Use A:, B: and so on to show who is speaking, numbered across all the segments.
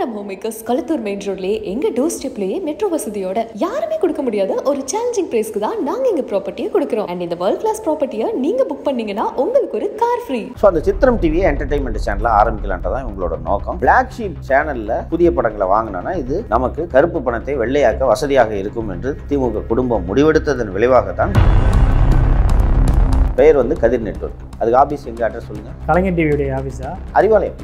A: Camera homemakers Kalathur main ரோட்லயே எங்க door ஸ்டெப்லயே metro வசதியோட யாருமே கொடுக்க முடியாத ஒரு சேலஞ்சிங் பிரைஸ்க்கு தான் நாங்க எங்க ப்ராப்பர்ட்டியை கொடுக்குறோம் அண்ட் இந்த வேர்ல்ட் கிளாஸ் ப்ராப்பர்ட்டியை நீங்க புக் பண்ணீங்கன்னா உங்களுக்கு ஒரு கார் ஃப்ரீ
B: ஸோ அந்த சித்திரம் டிவியை என்டர்டைன்மெண்ட் சேனலை ஆரம்பிக்கலான்றதான் இவங்களோட நோக்கம் பிளாக் ஷீப் சேனல்ல புதிய படங்களை வாங்கினோன்னா இது நமக்கு கருப்பு பணத்தை வெள்ளையாக்க வசதியாக இருக்கும் என்று திமுக குடும்பம் முடிவெடுத்ததன் விளைவாக தான் பெயர் வந்து கதிர் நெட்வொர்க் அதுக்கு ஆபீஸ் எங்க அட்ரஸ் சொல்லுங்க
C: கலைஞர் டிவியுடைய ஆஃபீஸா
B: அறிவாலயம்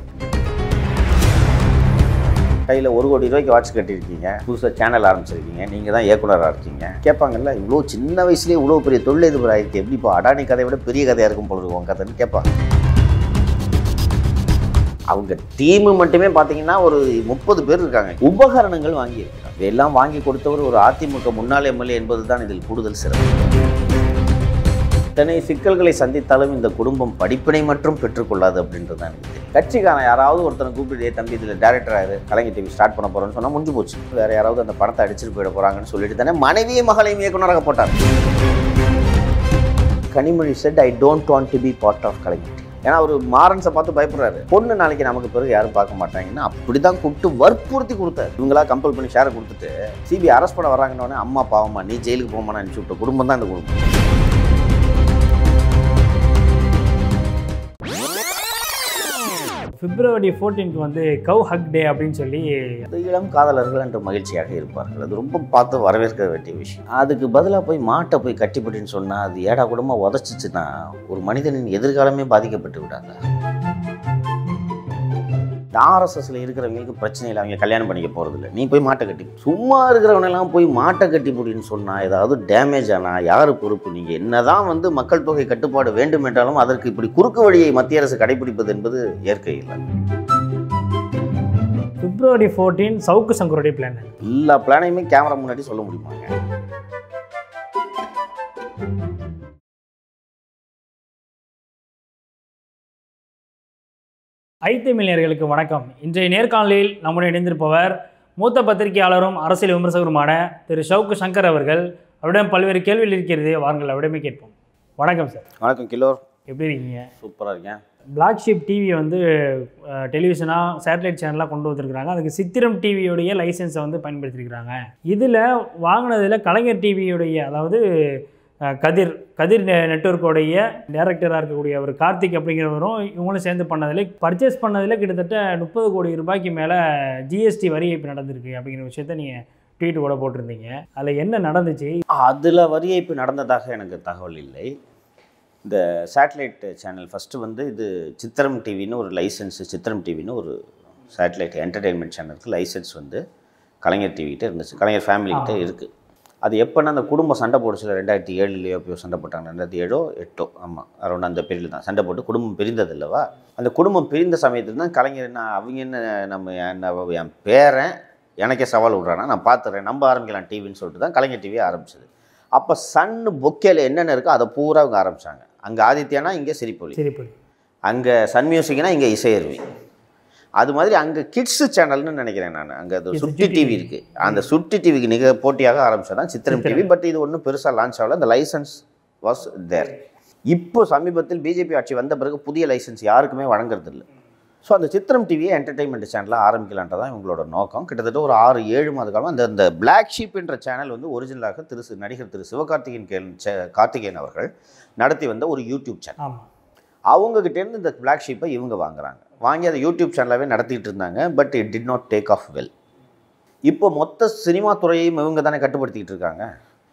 B: கையில் ஒரு கோடி ரூபாய்க்கு வாட்ச் கட்டியிருக்கீங்க புதுசாக சேனல் ஆரம்பிச்சிருக்கீங்க நீங்கள் தான் இயக்குனராக இருக்கீங்க கேட்பாங்கல்ல இவ்வளோ சின்ன வயசுலேயே இவ்வளோ பெரிய தொழிலதிபர் ஆயிருக்கு எப்படிப்பா அடானி கதையை விட பெரிய கதையாக இருக்கும் பொழுது உன் கதைன்னு கேட்பாங்க அவங்க டீமு மட்டுமே பார்த்தீங்கன்னா ஒரு முப்பது பேர் இருக்காங்க உபகரணங்கள் வாங்கியிருக்கிறாங்க இதெல்லாம் வாங்கி கொடுத்தவர் ஒரு அதிமுக முன்னாள் எம்எல்ஏ என்பது தான் இதில் கூடுதல் சிறப்பு இத்தனை சிக்கல்களை சந்தித்தாலும் இந்த குடும்பம் படிப்பினை மற்றும் பெற்றுக்கொள்ளாது அப்படின்றது தான் எனக்கு தெரியும் கட்சிக்காரன் யாராவது ஒருத்தனை கூப்பிட்டு "ஏய் தம்பி இதில் டேரக்டர் ஆயிரு கலைஞர் டிவி ஸ்டார்ட் பண்ண போகிறோன்னு சொன்னால் முடிஞ்சு போச்சு வேற யாராவது அந்த பணத்தை அடிச்சுட்டு போயிட போகிறாங்கன்னு சொல்லிட்டு தானே மனைவியை மகளையும் இயக்குனராக போட்டார் Kanimozhi said I don't want to be part of Kalaignar TV." ஏன்னா அவர் மாறன்ஸை பார்த்து பயப்படுறாரு பொண்ணு நாளைக்கு நமக்கு பிறகு யாரும் பார்க்க மாட்டாங்கன்னா அப்படி தான் கூப்பிட்டு வற்புறுத்தி கொடுத்தாரு இவங்களா கம்பல் பண்ணி ஷேரை கொடுத்துட்டு சிபிஐ அரெஸ்ட் பண்ண வராங்கன்னொடனே அம்மா பாவமா நீ ஜெயிலுக்கு போமான்னு அனுப்பிச்சு விட்ட குடும்பம் தான் இந்த குடும்பம்
C: பிப்ரவரி 14th வந்து கவ் ஹக் டே அப்படின்னு சொல்லி
B: அது இளம் காதலர்கள் என்று மகிழ்ச்சியாக இருப்பார்கள் அது ரொம்ப பார்த்து வரவேற்க வேண்டிய விஷயம் அதுக்கு பதிலாக போய் மாட்டை போய் கட்டிப்படின்னு சொன்னால் அது ஏடா கூடமாக உதச்சிச்சுன்னா ஒரு மனிதனின் எதிர்காலமே பாதிக்கப்பட்டு விடாங்க இந்த ஆர்எஸ்எஸ்ல இருக்கிறவங்களுக்கு பிரச்சனை இல்லை அவங்க கல்யாணம் பண்ணிக்க போகிறதில்ல நீ போய் மாட்டை கட்டி சும்மா இருக்கிறவனெல்லாம் போய் மாட்டை கட்டி போடின்னு சொன்னால் ஏதாவது டேமேஜ் ஆனால் யார் பொறுப்பு நீங்கள் என்னதான் வந்து மக்கள் தொகை கட்டுப்பாடு வேண்டும் என்றாலும் அதற்கு இப்படி குறுக்கு வழியை மத்திய அரசு கடைபிடிப்பது என்பது இயற்கை இல்லை
C: பிப்ரவரி 14 சவுக்கு சங்கருடைய பிளான்
B: எல்லா பிளானையுமே கேமரா முன்னாடி சொல்ல முடியுமாங்க
C: ஐத்தமிழர்களுக்கு வணக்கம் இன்றைய நேர்காணலில் நம்முடன் இணைந்திருப்பவர் மூத்த பத்திரிகையாளரும் அரசியல் விமர்சகருமான திரு ஷவுக்கு சங்கர் அவர்கள் அவரிடம் பல்வேறு கேள்விகள் இருக்கிறது வாருங்கள் அவரிடமே கேட்போம் வணக்கம் சார்
B: வணக்கம் கிலோர்
C: எப்படி இருக்கீங்க
B: சூப்பராக இருக்கேன்
C: பிளாக் ஷிப் டிவியை வந்து டெலிவிஷனாக சேட்டலைட் சேனலாக கொண்டு வந்திருக்கிறாங்க அதுக்கு சித்திரம் டிவியோடைய லைசன்ஸை வந்து பயன்படுத்தியிருக்கிறாங்க இதில் வாங்கினதில் கலைஞர் டிவியுடைய அதாவது அஹ், கதிர் கதிர் நெ- நெட்வொர்க்கோடைய டேரக்டராக இருக்கக்கூடிய அவர் கார்த்திக் அப்படிங்கிறவரும் இவங்களும் சேர்ந்து பண்ணதில் பர்ச்சேஸ் பண்ணதில் கிட்டத்தட்ட முப்பது கோடி ரூபாய்க்கு மேலே ஜிஎஸ்டி வரி ஏய்ப்பு நடந்திருக்கு அப்படிங்கிற விஷயத்த நீங்கள் ட்வீட் கூட போட்டிருந்தீங்க அதில் என்ன நடந்துச்சு
B: அதில் வரி ஏய்ப்பு நடந்ததாக எனக்கு தகவல் இல்லை இந்த சேட்டலைட் சேனல் ஃபஸ்ட்டு வந்து இது சித்திரம் டிவின்னு ஒரு லைசன்ஸ் சித்திரம் டிவின்னு ஒரு சேட்டலைட் என்டர்டெயின்மெண்ட் சேனலுக்கு லைசன்ஸ் வந்து கலைஞர் டிவிகிட்ட இருந்துச்சு கலைஞர் ஃபேமிலிக்கிட்ட இருக்குது அது எப்போன்னா அந்த குடும்பம் சண்டை போடுச்சுல ரெண்டாயிரத்தி ஏழுலையோ எப்பயோ சண்டை போட்டாங்க ரெண்டாயிரத்தி ஏழோ எட்டோ ஆமாம் அரௌண்ட் அந்த பீரியட் தான் சண்டை போட்டு குடும்பம் பிரிந்தது இல்லவா அந்த குடும்பம் பிரிந்த சமயத்தில் தான் கலைஞர் என்ன அவங்க என்ன நம்ம என்ன என் பேரன் எனக்கே சவால் விட்றானா நான் பார்த்துறேன் நம்ம ஆரம்பிக்கலாம் டிவின்னு சொல்லிட்டு தான் கலைஞர் டிவி ஆரம்பிச்சது அப்போ சன்னு பொக்கேல என்னென்ன இருக்கோ அதை பூரா அவங்க ஆரம்பிச்சாங்க அங்கே ஆதித்யானா இங்கே சிரிப்பொலி
C: சரி போய்
B: அங்கே சன் மியூசிக்னா இங்கே இசையருவி அது மாதிரி அங்கே கிட்ஸு சேனல்னு நினைக்கிறேன் நான் அங்கே அது
C: Yes,
B: சுட்டி
C: சுட்டி
B: டிவி இருக்குது அந்த சுட்டி டிவிக்கு நிக போட்டியாக ஆரம்பிச்சதான் சித்திரம் டிவி பட் இது ஒன்றும் பெருசாக லான்ச் ஆகல அந்த லைசன்ஸ் வாஸ் தேர் இப்போ சமீபத்தில் பிஜேபி ஆட்சி வந்த பிறகு புதிய லைசன்ஸ் யாருக்குமே வழங்குறது இல்லை ஸோ அந்த சித்திரம் டிவியை என்டர்டைன்மெண்ட் சேனலாக ஆரம்பிக்கலான்றதான் இவங்களோட நோக்கம் கிட்டத்தட்ட ஒரு ஆறு ஏழு மாத காலம் அந்த இந்த பிளாக் ஷீப் என்ற சேனல் வந்து ஒரிஜினலாக திரு சி- நடிகர் திரு சிவகார்த்திகேயன் கேள் சே- கார்த்திகேயன் அவர்கள் நடத்தி வந்த ஒரு யூடியூப் சேனல்
C: ஆமாம்
B: அவங்ககிட்டேருந்து இந்த பிளாக் ஷீப்பை இவங்க வாங்குறாங்க வாங்கி அதை யூடியூப் சேனலாகவே நடத்திட்டு இருந்தாங்க but it did not take off well இப்போ மொத்த சினிமா துறையையும் இவங்க தானே கட்டுப்படுத்திக்கிட்டு இருக்காங்க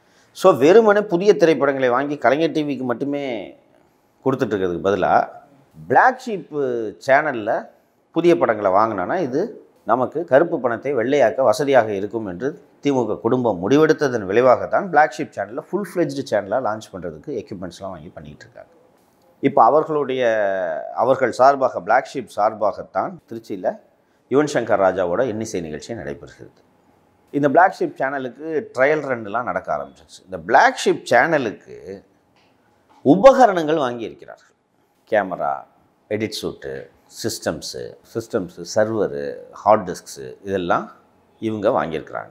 B: ஸோ வெறுமனே புதிய திரைப்படங்களை வாங்கி கலைஞர் டிவிக்கு மட்டுமே கொடுத்துட்டு இருக்கிறதுக்கு பதிலாக பிளாக் ஷீப்பு சேனலில் புதிய படங்களை வாங்கினோன்னா இது நமக்கு கருப்பு பணத்தை வெள்ளையாக்க வசதியாக இருக்கும் என்று திமுக குடும்பம் முடிவெடுத்ததன் விளைவாக தான் பிளாக் ஷீப் சேனலில் ஃபுல் ஃப்ளெஜ்டு சேனலாக லான்ச் பண்ணுறதுக்கு எக்யூப்மெண்ட்ஸ்லாம் வாங்கி பண்ணிகிட்டு இருக்காங்க இப்போ அவர்களுடைய அவர்கள் சார்பாக பிளாக் ஷீப் சார்பாகத்தான் திருச்சியில் யுவன் சங்கர் ராஜாவோட இன்னிசை நிகழ்ச்சி நடைபெறுகிறது இந்த பிளாக் ஷீப் சேனலுக்கு ட்ரையல் ரன்லாம் நடக்க ஆரம்பிச்சிச்சு இந்த பிளாக் ஷீப் சேனலுக்கு உபகரணங்கள் வாங்கியிருக்கிறார்கள் camera edit suite systems systems server hard disks இதெல்லாம் இவங்க வாங்கியிருக்கிறாங்க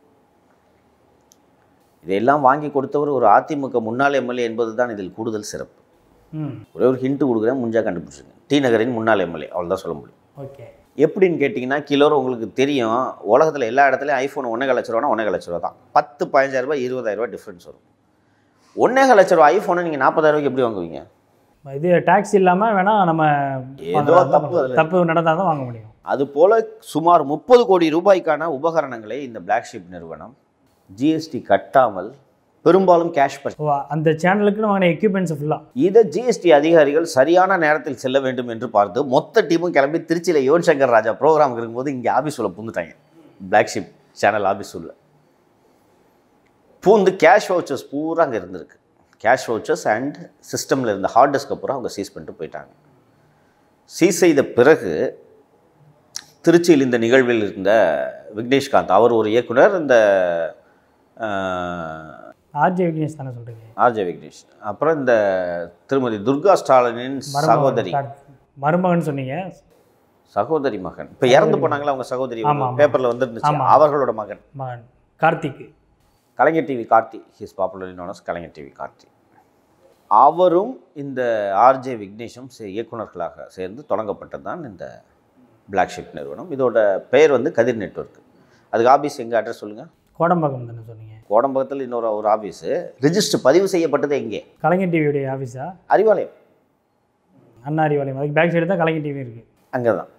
B: இதையெல்லாம் வாங்கி கொடுத்தவர் ஒரு அதிமுக முன்னாள் எம்எல்ஏ என்பது தான் இதில் கூடுதல் சிறப்பு
C: ம்
B: ஒரே ஒரு ஹிண்ட் கொடுக்குறேன் முடிஞ்சா கண்டுபிடிச்சிருங்க டி நகரின் முன்னாள் எம்எல்ஏ அவ்வளோதான் சொல்ல முடியும்
C: ஓகே
B: எப்படின்னு கேட்டிங்கன்னா கிலோரும் உங்களுக்கு தெரியும் உலகத்தில் எல்லா இடத்துலையும் ஐஃபோன் ஒன்றே லட்ச ரூபானா ஒன்றே லட்ச ரூபா தான் பத்து பதினஞ்சாயிரம் ரூபாய் இருபதாயிரம் ரூபாய் டிஃப்ரென்ஸ் வரும் ஒன்றே லட்ச ரூபா ஐஃபோனை நீங்கள் நாற்பதாயிரரூபாய்க்கு எப்படி வாங்குவீங்க
C: இது டேக்ஸ் இல்லாமல் வேணால் நம்ம
B: ஏதோ தப்பு அதுல
C: தப்பு நடந்தால் தான் வாங்க முடியும்
B: அதுபோல் சுமார் முப்பது கோடி ரூபாய்க்கான உபகரணங்களை இந்த Black Sheep நிறுவனம் ஜிஎஸ்டி கட்டாமல் பெரும்பாலும் கேஷ் பர்ச்சேஸ்
C: ஓ அந்த சேனலுக்குன்னு வாங்கின எக்யூப்மெண்ட்ஸ் ஃபுல்லாக
B: இதை ஜிஎஸ்டி அதிகாரிகள் சரியான நேரத்தில் செல்ல வேண்டும் என்று பார்த்து மொத்த டீமும் கிளம்பி திருச்சியில் யுவன் சங்கர் ராஜா ப்ரோக்ராம் இருக்கும்போது இங்கே ஆஃபீஸ் உள்ள பூந்துட்டாங்க Black Sheep சேனல் ஆஃபீஸ் உள்ள பூந்து கேஷ் வவுச்சர்ஸ் பூரா அங்கே இருந்திருக்கு கேஷ் வவுச்சர்ஸ் அண்ட் சிஸ்டமில் இருந்த ஹார்ட் டிஸ்கை பூரா அவங்க சீஸ் பண்ணிட்டு போயிட்டாங்க சீஸ் செய்த பிறகு திருச்சியில் இந்த நிகழ்வில் இருந்த விக்னேஷ்காந்த் அவர் ஒரு இயக்குனர் இந்த
C: ஆர்ஜே விக்னேஷ் தானே சொல்கிறீங்க
B: ஆர்ஜே விக்னேஷ் அப்புறம் இந்த திருமதி துர்கா ஸ்டாலினின் சகோதரி
C: மருமகன் சொன்னீங்க
B: சகோதரி மகன் இப்போ இறந்து போனாங்களா அவங்க சகோதரி
C: ஆமா, ஆமா.
B: பேப்பரில் வந்துருந்துச்சு
C: ஆமா.
B: அவர்களோட மகன்
C: மகன் Karthik
B: Kalaignar TV Karthi his popularly known Kalaignar TV Karthi அவரும் இந்த ஆர்ஜே விக்னேஷும் சே- இயக்குனர்களாக சேர்ந்து தொடங்கப்பட்டது தான் இந்த Black Sheep நிறுவனம் இதோட பெயர் வந்து கதிர் நெட்வொர்க் அதுக்கு ஆபீஸ் எங்கே அட்ரஸ் சொல்லுங்கள்
C: கோடம்பாக்கம் தானே சொன்னீங்க
B: கோடம்பகத்தில் இன்னொரு ஒரு ஆபீஸு ரிஜிஸ்டர் பதிவு செய்யப்பட்டது எங்கே
C: கலைஞர் டிவியுடைய ஆஃபீஸா
B: அறிவாலயம்
C: அண்ணா அறிவாலயம் அதுக்கு பேக் சைடு தான் கலைஞர் டிவி இருக்குது
B: அங்கே தான்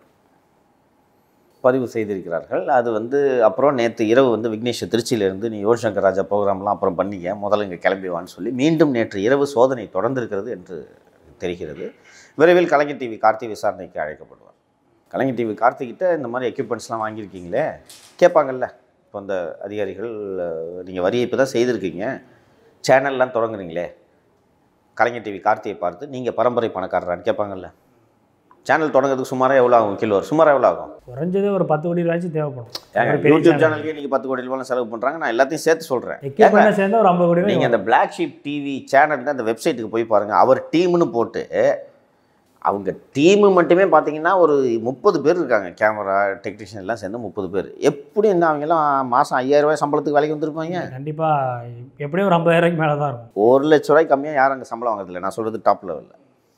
B: பதிவு செய்திருக்கிறார்கள் அது வந்து அப்புறம் நேற்று இரவு வந்து விக்னேஷ் திருச்சியிலேருந்து நீ யுவன் சங்கர் ராஜா ப்ரோக்ராம்லாம் அப்புறம் பண்ணிக்க முதல்ல இங்கே கிளம்பி வான்னு சொல்லி மீண்டும் நேற்று இரவு சோதனை தொடர்ந்திருக்கிறது என்று தெரிகிறது விரைவில் கலைஞர் டிவி கார்த்தி விசாரணைக்கு அழைக்கப்படுவார் கலைஞர் டிவி கார்த்திகிட்ட இந்த மாதிரி எக்யூப்மெண்ட்ஸ்லாம் வாங்கியிருக்கீங்களே கேட்பாங்கல்ல இப்போ அந்த அதிகாரிகள் நீங்கள் வரியை இப்போ தான் செய்திருக்கீங்க சேனல்லாம் தொடங்குறீங்களே கலைஞர் டிவி கார்த்தியை பார்த்து நீங்கள் பரம்பரை பணக்காரரான்னு கேட்பாங்கல்ல சேனல் தொடங்குறதுக்கு சுமாராக எவ்வளோ ஆகும் கிலோ சுமாராக எவ்வளோ ஆகும்
C: குறைஞ்சது ஒரு பத்து கோடி ரூபாய்ச்சும் தேவைப்படும்
B: ஏங்க,
C: ஒரு பெரிய
B: யூடியூப்
C: channel.
B: சேனலுக்கே நீங்கள் பத்து கோடி ரூபாய் செலவு பண்ணுறாங்க நான் எல்லாத்தையும் சேர்த்து சொல்கிறேன்
C: எக்யூப்மெண்ட் சேர்ந்தா ஒரு ஐம்பது கோடி ரூபாய்
B: நீங்கள் அந்த Black Sheep டிவி சேனலுக்கு அந்த வெப்சைட்டுக்கு போய் பாருங்கள் அவர் டீம்னு போட்டு அவங்க டீமு மட்டுமே பார்த்தீங்கன்னா ஒரு முப்பது பேர் இருக்காங்க கேமரா டெக்னீஷியன் எல்லாம் சேர்ந்து முப்பது பேர் எப்படி என்ன அவங்கெல்லாம் மாதம் ஐயாயிரம் ரூபாய் சம்பளத்துக்கு வேலைக்கு வந்திருப்பாங்க
C: கண்டிப்பாக எப்படியும் ஒரு ஐம்பதாயிரம் ரூபாய்க்கு மேலே தான் இருக்கும்
B: ஒரு லட்ச ரூபாய்க்கு கம்மியாக யாரும் அங்கே சம்பளம் வாங்குறதில்ல நான் சொல்கிறது டாப் லெவலில்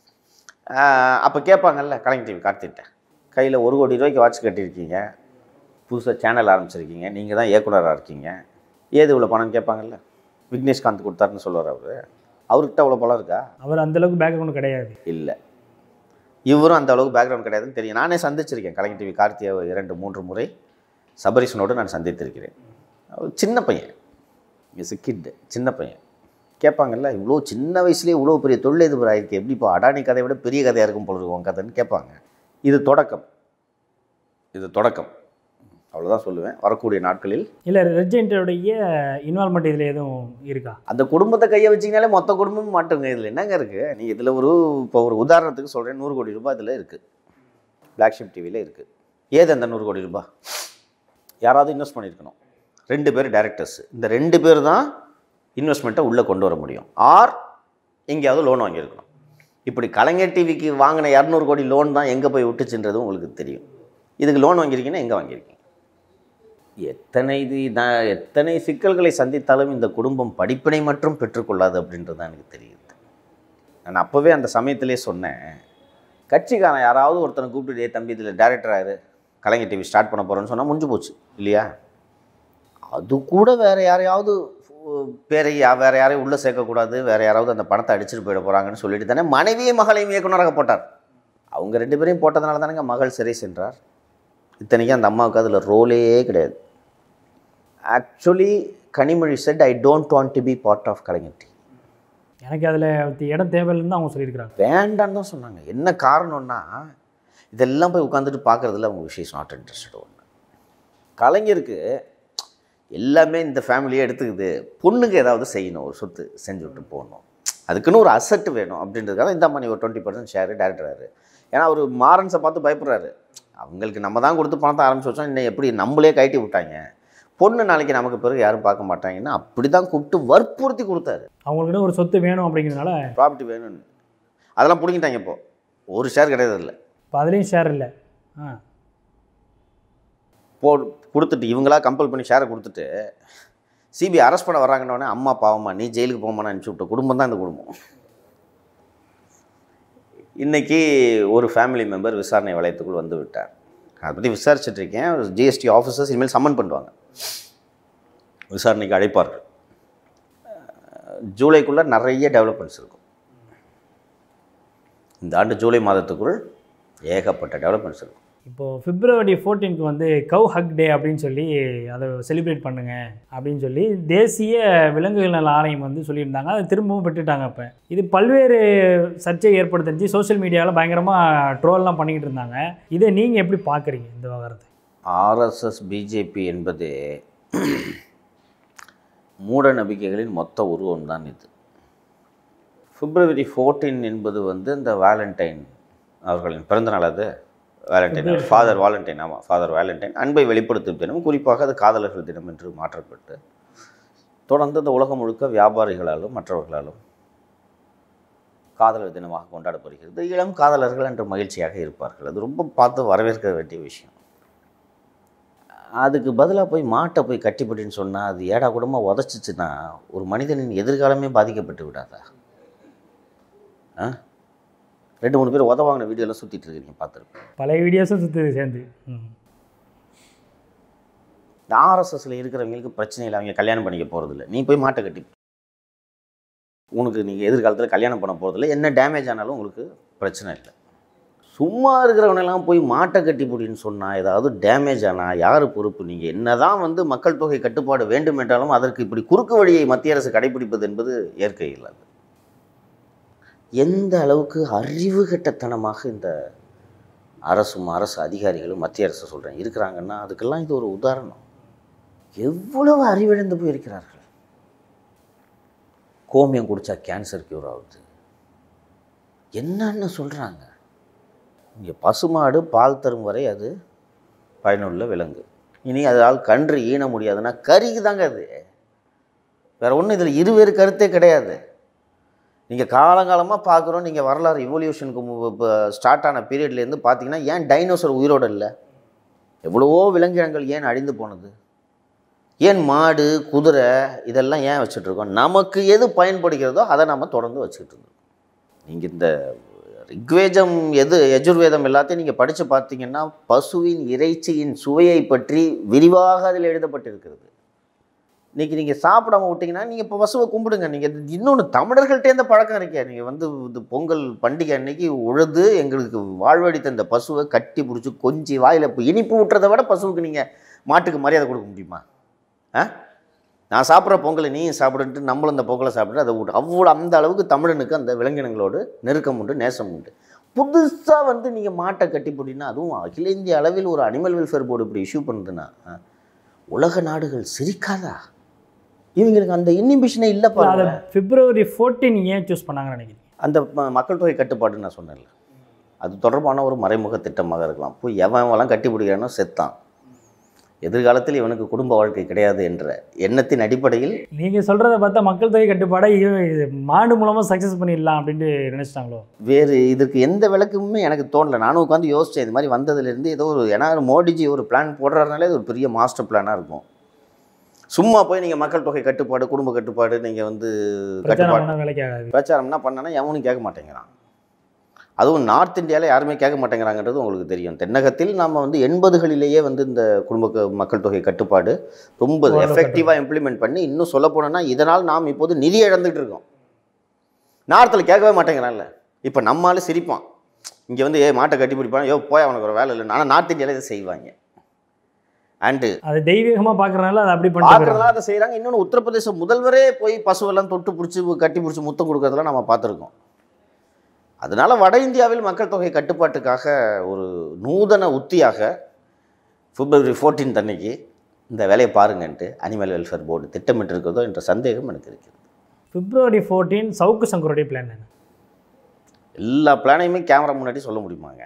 B: அப்போ கேட்பாங்கல்ல கலைஞர் டிவி கார்த்திட்ட கையில் ஒரு கோடி ரூபாய்க்கு வாட்ச் கட்டியிருக்கீங்க புதுசாக சேனல் ஆரம்பிச்சிருக்கீங்க நீங்கள் தான் இயக்குனராக இருக்கீங்க ஏது இவ்வளோ பணம் கேட்பாங்கல்ல விக்னேஷ்காந்த் கொடுத்தாருன்னு சொல்லுவார் அவர் அவர்கிட்ட அவ்வளோ பணம் இருக்கா
C: அவர் அந்த அளவுக்கு பேக் அக்கௌண்ட் கிடையாது
B: இல்லை இவரும் அந்த அளவுக்கு பேக்ரவுண்ட் கிடையாதுன்னு தெரியும் நானே சந்திச்சிருக்கேன் கலைஞர் டிவி கார்த்தியை இரண்டு மூன்று முறை சபரிசனோடு நான் சந்தித்திருக்கிறேன் அவர் சின்ன பையன் இஸ் கிட் சின்ன பையன் கேட்பாங்கல்ல இவ்வளோ சின்ன வயசுலேயே இவ்வளோ பெரிய தொழிலதிபர் ஆயிருக்கு எப்படிப்பா அடானி கதையை விட பெரிய கதையாக இருக்கும் போல இருக்கும் உன் கதைன்னு கேட்பாங்க இது தொடக்கம் இது தொடக்கம் அவ்வளோதான் சொல்லுவேன் வரக்கூடிய நாட்களில்
C: இல்லை ரெஜென்டோடைய இன்வால்மெண்ட் இதில் எதுவும் இருக்கா
B: அந்த குடும்பத்தை கையை வச்சிங்கனாலே மொத்த குடும்பமும் மாட்டுங்க இதில் என்னங்க இருக்குது நீ இதில் ஒரு இப்போ ஒரு உதாரணத்துக்கு சொல்கிறேன் நூறு கோடி ரூபாய் இதில் இருக்குது Black Sheep டிவியில் இருக்குது ஏது அந்த நூறு கோடி ரூபாய் யாராவது இன்வெஸ்ட் பண்ணியிருக்கணும் ரெண்டு பேர் டைரக்டர்ஸ் இந்த ரெண்டு பேர் தான் இன்வெஸ்ட்மெண்ட்டை உள்ளே கொண்டு வர முடியும் ஆர் எங்கேயாவது லோன் வாங்கியிருக்கணும் இப்படி கலைஞர் டிவிக்கு வாங்கின இரநூறு கோடி லோன் தான் எங்கே போய் விட்டுச்சுன்றது உங்களுக்கு தெரியும் இதுக்கு லோன் வாங்கியிருக்கீங்கன்னா எங்கே வாங்கியிருக்கீங்க எத்தனை இது நான் எத்தனை சிக்கல்களை சந்தித்தாலும் இந்த குடும்பம் படிப்பினை மட்டும் பெற்றுக்கொள்ளாது அப்படின்றது தான் எனக்கு தெரியுது நான் அப்போவே அந்த சமயத்திலே சொன்னேன் கட்சிக்காரன் யாராவது ஒருத்தனை கூப்பிட்டு "டேய் தம்பி இதில் டேரக்டர் ஆயிரு கலைஞர் டிவி ஸ்டார்ட் பண்ண போகிறேன்னு சொன்னால் முடிஞ்சு போச்சு இல்லையா அது கூட வேறு யாரையாவது உ- பேரை யா- வேறு யாரையும் உள்ளே சேர்க்கக்கூடாது வேறு யாராவது அந்த பணத்தை அடிச்சுட்டு போயிட போகிறாங்கன்னு சொல்லிட்டு தானே மனைவியும் மகளையும் இயக்குனராக போட்டார் அவங்க ரெண்டு பேரையும் போட்டதுனால தானேங்க மகள் சிறை சென்றார் இத்தனைக்கும் அந்த அம்மாவுக்கு அதில் ரோலே கிடையாது actually Kanimozhi said I don't want to be part of Kalaignar TV
C: எனக்கு அதில் இடம் தேவையில்லைன்னு தான் அவங்க சொல்லியிருக்கிறாங்க
B: வேண்டான்னு தான் சொன்னாங்க என்ன காரணம்னா இதெல்லாம் போய் உட்காந்துட்டு பார்க்குறதுல அவங்க விஷயம் நாட் இன்ட்ரெஸ்டட் ஒன்று கலைஞருக்கு எல்லாமே இந்த ஃபேமிலியே எடுத்துக்குது பொண்ணுக்கு ஏதாவது செய்யணும் ஒரு சொத்து செஞ்சு விட்டு போகணும் அதுக்குன்னு ஒரு அசட்டு வேணும் அப்படின்றதுக்காக இந்த மணி ஒரு டுவெண்ட்டி பர்சன்ட் ஷேர் டேரக்டராரு ஏன்னா அவர் மாரன்ஸை பார்த்து பயப்படுறாரு அவங்களுக்கு நம்ம தான் கொடுத்து பணத்தை ஆரம்பிச்சு வச்சோம் இன்னும் எப்படி நம்மளே கட்டி விட்டாங்க பொண்ணு நாளைக்கு நமக்கு பிறகு யாரும் பார்க்க மாட்டாங்கன்னா அப்படி தான் கூப்பிட்டு வற்புறுத்தி கொடுத்தாரு
C: அவங்களுக்குன்னு ஒரு சொத்து வேணும் அப்படிங்கிறதுனால
B: ப்ராப்பர்ட்டி வேணும்னு அதெல்லாம் பிடிங்கிட்டாங்க இப்போ ஒரு ஷேர் கிடையாது இல்லை
C: இப்போ அதுலேயும் ஷேர் இல்லை ஆ
B: போ கொடுத்துட்டு இவங்களா கம்பல் பண்ணி ஷேரை கொடுத்துட்டு சிபிஐ அரெஸ்ட் பண்ண வராங்கன்னொடனே அம்மா பாவம்மா நீ ஜெயிலுக்கு போமான்னு அனுப்பிச்சி விட்ட குடும்பம் தான் இந்த குடும்பம் இன்னைக்கு ஒரு ஃபேமிலி மெம்பர் விசாரணை வளையத்துக்குள் வந்து விட்டார் அதை பற்றி விசாரிச்சுட்டு இருக்கேன் ஜிஎஸ்டி ஆஃபீஸர்ஸ் இனிமேல் சம்மன் பண்ணுவாங்க விசாரணைக்கு அழைப்பார்கள் ஜூலைக்குள்ளே நிறைய டெவலப்மெண்ட்ஸ் இருக்கும் இந்த ஆண்டு ஜூலை மாதத்துக்குள் ஏகப்பட்ட டெவலப்மெண்ட்ஸ் இருக்கும்
C: இப்போது பிப்ரவரி 14க்கு வந்து கவ் ஹக் டே அப்படின்னு சொல்லி அதை செலிப்ரேட் பண்ணுங்க அப்படின்னு சொல்லி தேசிய விலங்குகள் நல ஆணையம் வந்து சொல்லியிருந்தாங்க அதை திரும்பவும் விட்டுட்டாங்க இப்போ இது பல்வேறு சர்ச்சை ஏற்படுத்திச்சு சோஷியல் மீடியாவில் பயங்கரமாக ட்ரோல்லாம் பண்ணிக்கிட்டு இருந்தாங்க இதை நீங்கள் எப்படி பார்க்குறீங்க இந்த விவகாரத்தை
B: ஆர்எஸ்எஸ் பிஜேபி என்பது மூட நம்பிக்கைகளின் மொத்த உருவம் தான் இது பிப்ரவரி 14 என்பது வந்து இந்த வேலண்டைன் அவர்களின் பிறந்தநாள் அது வேலண்டைன் ஃபாதர் வாலண்டைன் ஆமாம் ஃபாதர் வேலண்டைன் அன்பை வெளிப்படுத்தும் தினம் குறிப்பாக அது காதலர்கள் தினம் என்று மாற்றப்பட்டு தொடர்ந்து இந்த உலகம் முழுக்க வியாபாரிகளாலும் மற்றவர்களாலும் காதலர் தினமாக கொண்டாடப்படுகிறது இளம் காதலர்கள் என்று மகிழ்ச்சியாக இருப்பார்கள் அது ரொம்ப பார்த்து வரவேற்க வேண்டிய விஷயம் அதுக்கு பதிலாக போய் மாட்டை போய் கட்டிப்பட்டுன்னு சொன்னால் அது ஏடா கூடமாக உதச்சிச்சுன்னா ஒரு மனிதனின் எதிர்காலமே பாதிக்கப்பட்டு விடாதா ஆ ரெண்டு மூணு பேர் உத வாங்கின வீடியோலாம் சுற்றிட்டு இருக்கிறீங்க பார்த்துருப்பேன்
C: பழைய வீடியோஸும் சுற்றுது சேர்ந்து ம்
B: இந்த ஆர்எஸ்எஸ்ல இருக்கிறவங்களுக்கு பிரச்சனை இல்லை அவங்க கல்யாணம் பண்ணிக்க போகிறதில்ல நீ போய் மாட்டை கட்டி உனக்கு நீங்கள் எதிர்காலத்தில் கல்யாணம் பண்ண போகிறதில்ல என்ன டேமேஜ் ஆனாலும் உங்களுக்கு பிரச்சனை இல்லை சும்மா இருக்கிறவனெல்லாம் போய் மாட்டை கட்டி போடின்னு சொன்னால் ஏதாவது டேமேஜ் ஆனால் யார் பொறுப்பு நீங்கள் என்னதான் வந்து மக்கள் தொகை கட்டுப்பாடு வேண்டும் என்றாலும் அதற்கு இப்படி குறுக்கு வழியை மத்திய அரசு கடைபிடிப்பது என்பது இயற்கை இல்லாது எந்த அளவுக்கு அறிவு கெட்டத்தனமாக இந்த அரசும் அரசு அதிகாரிகளும் மத்திய அரசு சொல்கிறேன் இருக்கிறாங்கன்னா அதுக்கெல்லாம் இது ஒரு உதாரணம் எவ்வளவு அறிவிழந்து போயிருக்கிறார்கள் கோமியம் குடித்தா கேன்சர் க்யூர் ஆகுது என்னன்னு சொல்கிறாங்க இங்கே பசுமாடு பால் தரும் வரை அது பயனுள்ள விலங்கு இனி அதால் கன்று ஈன முடியாதுன்னா கறிக்கு தாங்க அது வேற ஒன்றும் இதில் இருவேறு கருத்தே கிடையாது நீங்கள் காலங்காலமாக பார்க்குறோம் நீங்கள் வரலாறு இவல்யூஷனுக்கு ஸ்டார்ட் ஆன பீரியட்லேருந்து பார்த்தீங்கன்னா ஏன் டைனோசர் உயிரோடு இல்லை எவ்வளவோ விலங்கினங்கள் ஏன் அழிந்து போனது ஏன் மாடு குதிரை இதெல்லாம் ஏன் வச்சுட்டு இருக்கோம் நமக்கு எது பயன்படுகிறதோ அதை நம்ம தொடர்ந்து வச்சுக்கிட்டு இருக்கோம் நீங்கள் இந்த ரிக்வேதம் எது யஜுர்வேதம் எல்லாத்தையும் நீங்கள் படித்து பார்த்தீங்கன்னா பசுவின் இறைச்சியின் சுவையை பற்றி விரிவாக அதில் எழுதப்பட்டிருக்கிறது இன்றைக்கி நீங்கள் சாப்பிடாம விட்டீங்கன்னா நீங்கள் இப்போ பசுவை கும்பிடுங்க நீங்கள் இன்னொன்று தமிழர்கள்ட்டே இந்த பழக்கம் இருக்கே நீங்கள் வந்து இது பொங்கல் பண்டிகை அன்னைக்கு உழுது எங்களுக்கு வாழ்வழித்த இந்த பசுவை கட்டி பிடிச்சி கொஞ்சி வாயில் இப்போ இனிப்பு விட்டுறதை விட பசுவுக்கு நீங்கள் மாட்டுக்கு மரியாதை கொடுக்க முடியுமா ஆ நான் சாப்பிட்ற பொங்கலை நீயும் சாப்பிடுன்ட்டு நம்மளும் இந்த பொங்கலை சாப்பிட்டு அதை விட்டு அவ்வளோ அந்த அளவுக்கு தமிழனுக்கு அந்த விலங்கினங்களோடு நெருக்கம் உண்டு நேசம் உண்டு புதுசாக வந்து நீங்கள் மாட்டை கட்டி போட்டிங்கன்னா அதுவும் அகில இந்திய அளவில் ஒரு அனிமல் வெல்ஃபேர் போர்டு இப்படி இஷ்யூ பண்ணுதுன்னா ஆ, உலக நாடுகள் சிரிக்காதா இவங்களுக்கு அந்த இன்னிபிஷனே இல்லை
C: அதை
B: பாருங்க
C: பிப்ரவரி 14 ஏன் சூஸ் பண்ணாங்கன்னு நினைக்கிறீங்க
B: அந்த ம- மக்கள் தொகை கட்டுப்பாடு நான் சொன்னேன்ல அது தொடர்பான ஒரு மறைமுக திட்டமாக இருக்கலாம் போய் எவன் எவன்லாம் கட்டி பிடிக்கிறானோ செத்தான் எதிர்காலத்தில் இவனுக்கு குடும்ப வாழ்க்கை கிடையாது என்ற எண்ணத்தின் அடிப்படையில்
C: நீங்கள் சொல்கிறத பார்த்தா மக்கள் தொகை கட்டுப்பாடை இவ- இது மாடு மூலமாக சக்ஸஸ் பண்ணிடலாம் அப்படின்ட்டு நினச்சிட்டாங்களோ
B: வேறு இதுக்கு எந்த விளக்கமுமே எனக்கு தோணல நானும் உட்காந்து யோசித்தேன் இது மாதிரி வந்ததுலேருந்து ஏதோ ஒரு ஏன்னா மோடிஜி ஒரு பிளான் போடுறதுனாலே அது ஒரு பெரிய மாஸ்டர் பிளானாக இருக்கும் சும்மா போய் நீங்கள் மக்கள் தொகை கட்டுப்பாடு குடும்ப கட்டுப்பாடு நீங்கள் வந்து
C: பிரச்சாரம்
B: கட்டுப்பாடு
C: பண்ண வேலைக்கு ஆகாது
B: பிரச்சாரம்னா பண்ணனா எவனும் கேட்க மாட்டேங்கிறான் அதுவும் நார்த் இந்தியாவில் யாருமே கேட்க மாட்டேங்கிறாங்கன்றது உங்களுக்கு தெரியும் தென்னகத்தில் நாம் வந்து எண்பதுகளிலேயே வந்து இந்த குடும்ப க- மக்கள் தொகை கட்டுப்பாடு ரொம்ப
C: ஓரளவு
B: எஃபெக்டிவாக இம்ப்ளிமெண்ட் பண்ணி இன்னும் சொல்ல போனோம்னா இதனால் நாம் இப்போது நிதி இழந்துட்டு இருக்கோம் நார்த்தில் கேட்கவே மாட்டேங்கிறான்ல இப்போ நம்மளால சிரிப்பான் இங்கே வந்து ஏ மாட்டை கட்டி பிடிப்பான் யோ போய் அவனுக்கு ஒரு வேலை இல்லை ஆனால் நார்த் இந்தியாவில் இதை செய்வாங்க அண்டு
C: அது தெய்வீகமாக பார்க்குறனால அதை அப்படி பண்ணிட்டு
B: பார்க்குறதா அதை செய்கிறாங்க இன்னொன்று உத்தரப்பிரதேச முதல்வரே போய் பசுவெல்லாம் தொட்டு பிடிச்சி கட்டி பிடிச்சி முத்தம் கொடுக்கறதெல்லாம் நம்ம பார்த்துருக்கோம் அதனால வட இந்தியாவில் மக்கள் தொகை கட்டுப்பாட்டுக்காக ஒரு நூதன உத்தியாக பிப்ரவரி 14 அன்னைக்கு இந்த வேலையை பாருங்கன்ட்டு அனிமல் வெல்ஃபேர் போர்டு திட்டமிட்டு இருக்கிறதோ என்ற சந்தேகம் எனக்கு இருக்கிறது
C: பிப்ரவரி 14 சவுக்கு சங்கருடைய பிளான் என்ன
B: எல்லா பிளானையுமே கேமரா முன்னாடி சொல்ல முடியுமாங்க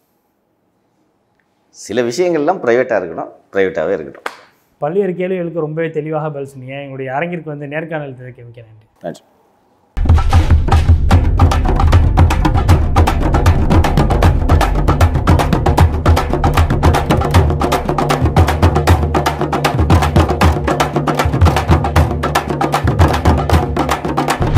B: சில விஷயங்கள்லாம் ப்ரைவேட்டாக இருக்கணும் ப்ரைவேட்டாகவே இருக்கட்டும்
C: பல்வேறு கேள்விகளுக்கு ரொம்பவே தெளிவாக பதில் சொன்னீங்க எங்களுடைய அரங்கிற்கு வந்து நேர்காணல் தெரிவிக்க மிக்க நன்றி
B: நன்றி